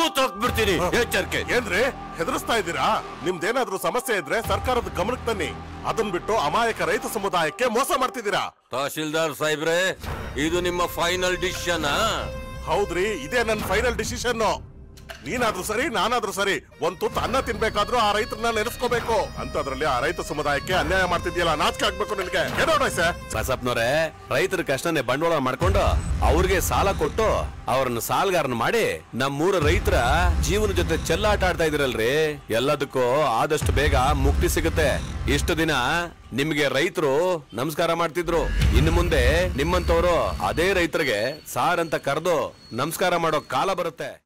ತೂತ್ ಹಾಕ್ಬಿಡ್ತೀನಿ ಎಚ್ಚರಿಕೆ ಏನ್ರಿ ಹೆದರಿಸ್ತಾ ಇದ್ದೀರಾ ನಿಮ್ದೇನಾದ್ರೂ ಸಮಸ್ಯೆ ಇದ್ರೆ ಸರ್ಕಾರದ ಗಮನಕ್ಕೆ ತನ್ನಿ ಅದನ್ ಬಿಟ್ಟು ಅಮಾಯಕ ರೈತ ಸಮುದಾಯಕ್ಕೆ ಮೋಸ ಮಾಡ್ತಿದ್ದೀರಾ ತಹಶೀಲ್ದಾರ್ ಸಾಹೇಬ್ರೆ ಇದು ನಿಮ್ಮ ಫೈನಲ್ ಡಿಸಿಷನ್ ಹೌದ್ರಿ ಇದೇ ನನ್ನ ಫೈನಲ್ ಡಿಸಿಷನ್ ನೀನಾದ್ರೂ ಸರಿ ನಾನಾದ್ರೂ ಸರಿ ಒಂದ್ ತುತ್ತು ಅನ್ನ ತಿನ್ಬೇಕಾದ್ರೂ ಆ ರೈತರನ್ನ ನೆನೆಸ್ಕೋಬೇಕು ಅಂತದ್ರಲ್ಲಿ ಆ ರೈತ ಸಮುದಾಯಕ್ಕೆ ಅನ್ಯಾಯ ಮಾಡ್ತಿದ್ಯಲ್ಲ ನಾಚಿಕೆ ಆಗ್ಬೇಕು ನಿನ್ಗೆ ಏನೋಡ ಸರ್ ಬಸಪ್ಪನವ್ರೆ ರೈತರ ಕಷ್ಟನೇ ಬಂಡವಾಳ ಮಾಡ್ಕೊಂಡು ಅವ್ರಿಗೆ ಸಾಲ ಕೊಟ್ಟು ಅವ್ರನ್ನ ಸಾಲಗಾರನ ಮಾಡಿ ನಮ್ಮೂರ ರೈತರ ಜೀವನ ಜೊತೆ ಚೆಲ್ಲಾಟ ಆಡ್ತಾ ಇದ್ರಲ್ರಿ ಎಲ್ಲದಕ್ಕೂ ಆದಷ್ಟು ಬೇಗ ಮುಕ್ತಿ ಸಿಗುತ್ತೆ ಇಷ್ಟು ದಿನ ನಿಮ್ಗೆ ರೈತರು ನಮಸ್ಕಾರ ಮಾಡ್ತಿದ್ರು ಇನ್ನು ಮುಂದೆ ನಿಮ್ಮಂತವ್ರು ಅದೇ ರೈತರಿಗೆ ಸಾರ್ ಅಂತ ಕರೆದು ನಮಸ್ಕಾರ ಮಾಡೋ ಕಾಲ ಬರುತ್ತೆ